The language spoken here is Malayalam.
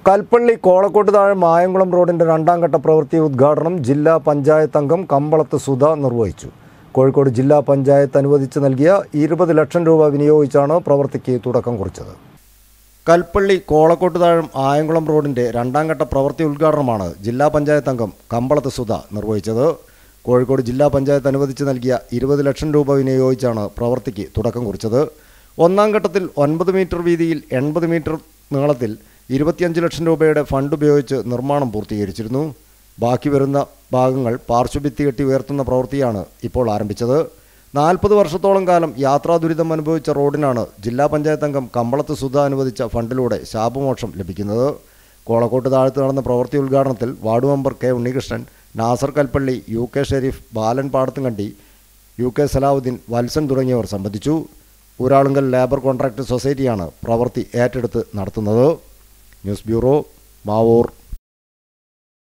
കൽപ്പള്ളി കോളക്കോട്ട് താഴെ മായംകുളം റോഡിന്റെ രണ്ടാം ഘട്ട പ്രവൃത്തി ഉദ്ഘാടനം ജില്ലാ പഞ്ചായത്ത് അംഗം കമ്പളത്ത് സുധ നിർവഹിച്ചു കോഴിക്കോട് ജില്ലാ പഞ്ചായത്ത് അനുവദിച്ച് നൽകിയ ഇരുപത് ലക്ഷം രൂപ വിനിയോഗിച്ചാണ് പ്രവൃത്തിക്ക് തുടക്കം കുറിച്ചത് കൽപ്പള്ളി കോളക്കോട്ട് താഴം ആയംകുളം റോഡിന്റെ രണ്ടാം ഘട്ട പ്രവൃത്തി ഉദ്ഘാടനമാണ് ജില്ലാ പഞ്ചായത്ത് അംഗം കമ്പളത്ത് സുധ നിർവഹിച്ചത് കോഴിക്കോട് ജില്ലാ പഞ്ചായത്ത് അനുവദിച്ച് നൽകിയ ഇരുപത് ലക്ഷം രൂപ വിനിയോഗിച്ചാണ് പ്രവൃത്തിക്ക് തുടക്കം കുറിച്ചത് ഒന്നാം ഘട്ടത്തിൽ ഒൻപത് മീറ്റർ വീതിയിൽ എൺപത് മീറ്റർ നീളത്തിൽ ഇരുപത്തിയഞ്ച് ലക്ഷം രൂപയുടെ ഫണ്ട് ഉപയോഗിച്ച് നിർമ്മാണം പൂർത്തീകരിച്ചിരുന്നു ബാക്കി വരുന്ന ഭാഗങ്ങൾ പാർശ്വഭിത്തി കെട്ടി ഉയർത്തുന്ന പ്രവൃത്തിയാണ് ഇപ്പോൾ ആരംഭിച്ചത് നാൽപ്പത് വർഷത്തോളം കാലം യാത്രാ ദുരിതം അനുഭവിച്ച റോഡിനാണ് ജില്ലാ പഞ്ചായത്ത് അംഗം കമ്പളത്ത് സുധ അനുവദിച്ച ഫണ്ടിലൂടെ ശാപമോക്ഷം ലഭിക്കുന്നത് കോളക്കോട്ട് താഴത്ത് നടന്ന പ്രവൃത്തി ഉദ്ഘാടനത്തിൽ ward member K Unnikrishnan Nasar Kalpally U K Sherif Balan Padathumkandi U K Salavudheen Valsan തുടങ്ങിയവർ സംബന്ധിച്ചു ഊരാളുങ്കൽ ലേബർ കോൺട്രാക്ട് സൊസൈറ്റിയാണ് പ്രവൃത്തി ഏറ്റെടുത്ത് നടത്തുന്നത് ന്യൂസ് ബ്യൂറോ മാവൂർ